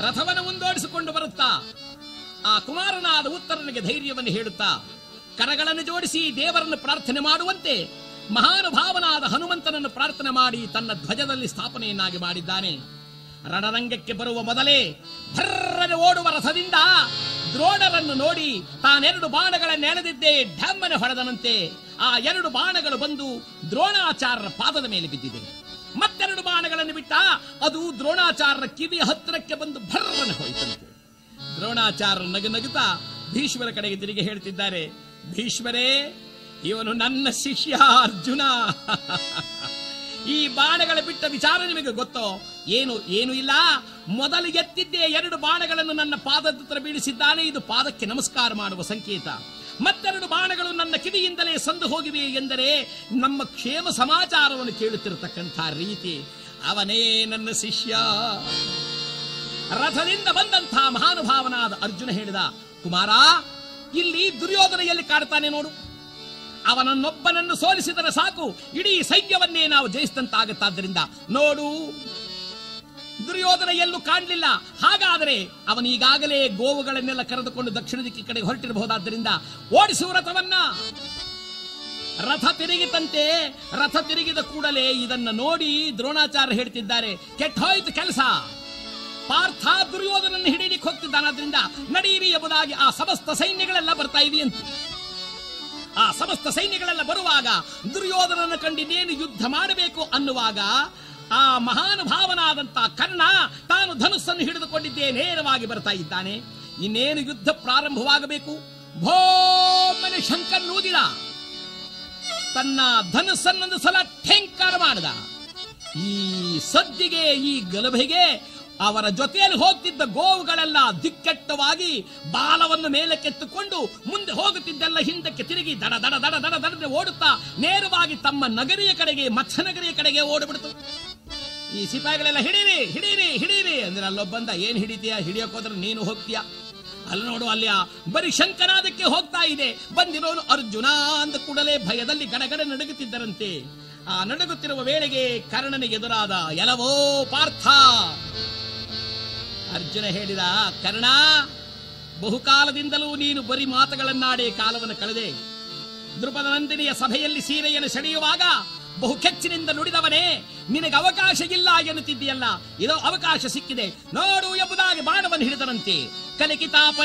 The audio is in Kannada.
ರಥವನ್ನು ಮುಂದೋಡಿಸಿಕೊಂಡು ಬರುತ್ತಾ ಆ ಕುಮಾರನಾದ ಉತ್ತರನಿಗೆ ಧೈರ್ಯವನ್ನು ಹೇಳುತ್ತಾ ಕರಗಳನ್ನು ಜೋಡಿಸಿ ದೇವರನ್ನು ಪ್ರಾರ್ಥನೆ ಮಾಡುವಂತೆ ಮಹಾನುಭಾವನಾದ ಹನುಮಂತನನ್ನು ಪ್ರಾರ್ಥನೆ ಮಾಡಿ ತನ್ನ ಧ್ವಜದಲ್ಲಿ ಸ್ಥಾಪನೆಯನ್ನಾಗಿ ಮಾಡಿದ್ದಾನೆ ರಣರಂಗಕ್ಕೆ ಬರುವ ಮೊದಲೇ ಭರ್ರನೆ ಓಡುವ ರಥದಿಂದ ದ್ರೋಣರನ್ನು ನೋಡಿ ತಾನೆರಡು ಬಾಣಗಳನ್ನು ಎಳೆದಿದ್ದೇ ಢಮ್ಮನೆ ಹೊಡೆದನಂತೆ ಆ ಎರಡು ಬಾಣಗಳು ಬಂದು ದ್ರೋಣಾಚಾರ್ಯರ ಪಾದದ ಮೇಲೆ ಬಿದ್ದಿದೆ ಮತ್ತೆರಡು ಬಾಣಗಳನ್ನು ಬಿಟ್ಟ ಅದು ದ್ರೋಣಾಚಾರ್ಯರ ಕಿವಿಯ ಹತ್ತಿರಕ್ಕೆ ಬಂದು ಭರ್ರನೆ ಹೋಯಿತಂತೆ ದ್ರೋಣಾಚಾರ್ಯ ನಗು ನಗುತ್ತಾ ಭೀಷ್ಮರ ಕಡೆಗೆ ತಿರುಗಿ ಹೇಳ್ತಿದ್ದಾರೆ ಭೀಷ್ಮರೇ ಇವನು ನನ್ನ ಶಿಷ್ಯ ಅರ್ಜುನ ಈ ಬಾಣಗಳ ಬಿಟ್ಟ ವಿಚಾರ ನಿಮಗೆ ಗೊತ್ತೋ ಏನು ಏನು ಇಲ್ಲ ಮೊದಲು ಎತ್ತಿದ್ದೇ ಎರಡು ಬಾಣಗಳನ್ನು ನನ್ನ ಪಾದದ ಹತ್ರ ಬೀಳಿಸಿದ್ದಾನೆ ಇದು ಪಾದಕ್ಕೆ ನಮಸ್ಕಾರ ಮಾಡುವ ಸಂಕೇತ ಮತ್ತೆರಡು ಬಾಣಗಳು ನನ್ನ ಕಿವಿಯಿಂದಲೇ ಸಂದು ಹೋಗಿವೆ ಎಂದರೆ ನಮ್ಮ ಕ್ಷೇಮ ಸಮಾಚಾರವನ್ನು ಕೇಳುತ್ತಿರತಕ್ಕಂಥ ರೀತಿ ಅವನೇ ನನ್ನ ಶಿಷ್ಯ ರಥದಿಂದ ಬಂದಂಥ ಮಹಾನುಭಾವನಾದ ಅರ್ಜುನ ಹೇಳಿದ ಕುಮಾರ ಇಲ್ಲಿ ದುರ್ಯೋಧನ ಎಲ್ಲಿ ಕಾಡ್ತಾನೆ ನೋಡು ಅವನನ್ನೊಬ್ಬನನ್ನು ಸೋಲಿಸಿದರೆ ಸಾಕು ಇಡೀ ಸೈನ್ಯವನ್ನೇ ನಾವು ಜಯಿಸಿದಂತಾಗತ್ತಾದ್ದರಿಂದ ನೋಡು ದುರ್ಯೋಧನ ಎಲ್ಲೂ ಕಾಣಲಿಲ್ಲ ಹಾಗಾದರೆ ಅವನೀಗಾಗಲೇ ಗೋವುಗಳನ್ನೆಲ್ಲ ಕರೆದುಕೊಂಡು ದಕ್ಷಿಣ ದಿಕ್ಕಿ ಕಡೆ ಹೊರಟಿರಬಹುದಾದ್ದರಿಂದ ಓಡಿಸುವ ರಥವನ್ನ ರಥ ತಿರುಗಿತಂತೆ ರಥ ತಿರುಗಿದ ಕೂಡಲೇ ಇದನ್ನ ನೋಡಿ ದ್ರೋಣಾಚಾರ್ಯ ಹೇಳ್ತಿದ್ದಾರೆ ಕೆಟ್ಟೋಯ್ತು ಕೆಲಸ ಪಾರ್ಥ ದುರ್ಯೋಧನನ್ನು ಹಿಡಿಯಲಿಕ್ಕೆ ಹೋಗ್ತಿದ್ದಾನಾದ್ರಿಂದ ನಡೀರಿ ಎಂಬುದಾಗಿ ಆ ಸಮಸ್ತ ಸೈನ್ಯಗಳೆಲ್ಲ ಬರ್ತಾ ಇದೆಯಂತೆ ಆ ಸಮಸ್ತ ಸೈನ್ಯಗಳೆಲ್ಲ ಬರುವಾಗ ದುರ್ಯೋಧನನ ಕಂಡಿನೇನು ಯುದ್ಧ ಮಾಡಬೇಕು ಅನ್ನುವಾಗ ಆ ಮಹಾನುಭಾವನಾದಂತ ಕರ್ಣ ತಾನು ಧನುಸ್ಸನ್ನು ಹಿಡಿದುಕೊಂಡಿದ್ದೇ ನೇರವಾಗಿ ಬರ್ತಾ ಇದ್ದಾನೆ ಇನ್ನೇನು ಯುದ್ಧ ಪ್ರಾರಂಭವಾಗಬೇಕು ಭೋಮನೆ ಶಂಕನ್ನೂದಿದ ತನ್ನ ಧನುಸ್ಸನ್ನೊಂದು ಸಲ ಠೇಂಕಾರ ಮಾಡಿದ ಈ ಸದ್ದಿಗೆ ಈ ಗಲಭೆಗೆ ಅವರ ಜೊತೆಯಲ್ಲಿ ಹೋಗ್ತಿದ್ದ ಗೋವುಗಳೆಲ್ಲ ದಿಕ್ಕೆಟ್ಟವಾಗಿ ಬಾಲವನ್ನು ಮೇಲಕ್ಕೆತ್ತುಕೊಂಡು ಮುಂದೆ ಹೋಗುತ್ತಿದ್ದೆಲ್ಲ ಹಿಂದಕ್ಕೆ ತಿರುಗಿ ದಡ ದಡ ದಡ ದಡ ದಡದೆ ಓಡುತ್ತಾ ನೇರವಾಗಿ ತಮ್ಮ ನಗರಿಯ ಕಡೆಗೆ ಮತ್ಸ್ಯನಗರಿಯ ಕಡೆಗೆ ಓಡಿಬಿಡ್ತು ಈ ಸಿಪಾಯಿಗಳೆಲ್ಲ ಹಿಡೀರಿ ಹಿಡೀರಿ ಹಿಡೀರಿ ಅಂದ್ರೆ ಅಲ್ಲೊಬ್ಬಂದ ಏನ್ ಹಿಡಿತೀಯ ಹಿಡಿಯಕ್ ಹೋದ್ರೆ ನೀನು ಹೋಗ್ತೀಯ ಅಲ್ಲಿ ನೋಡು ಅಲ್ಲಿ ಆ ಬರೀ ಶಂಕನಾದಕ್ಕೆ ಹೋಗ್ತಾ ಇದೆ ಬಂದಿರೋನು ಅರ್ಜುನ ಅಂದ ಕೂಡಲೇ ಭಯದಲ್ಲಿ ಗಡಗಡ ನಡುಗುತ್ತಿದ್ದರಂತೆ ಆ ನಡುಗುತ್ತಿರುವ ವೇಳೆಗೆ ಕರ್ಣನಿಗೆ ಎದುರಾದ ಎಲವೋ ಪಾರ್ಥ ಅರ್ಜುನ ಹೇಳಿದ ಕರ್ಣ ಬಹುಕಾಲದಿಂದಲೂ ನೀನು ಬರೀ ಮಾತುಗಳನ್ನಾಡಿ ಕಾಲವನ್ನು ಕಳೆದೆ ದೃಪದ ನಂದಿನಿಯ ಸಭೆಯಲ್ಲಿ ಸೀರೆಯನ್ನು ಸೆಳೆಯುವಾಗ ಬಹು ಕೆಚ್ಚಿನಿಂದ ನುಡಿದವನೇ ನಿನಗೆ ಅವಕಾಶ ಇಲ್ಲ ಎನ್ನುತ್ತಿದ್ದೀಯಲ್ಲ ಇದೋ ಅವಕಾಶ ಸಿಕ್ಕಿದೆ ನೋಡು ಎಂಬುದಾಗಿ ಬಾಣವನ್ನು ಹಿಡಿದರಂತೆ ಕಲಿಕಿತಾಪ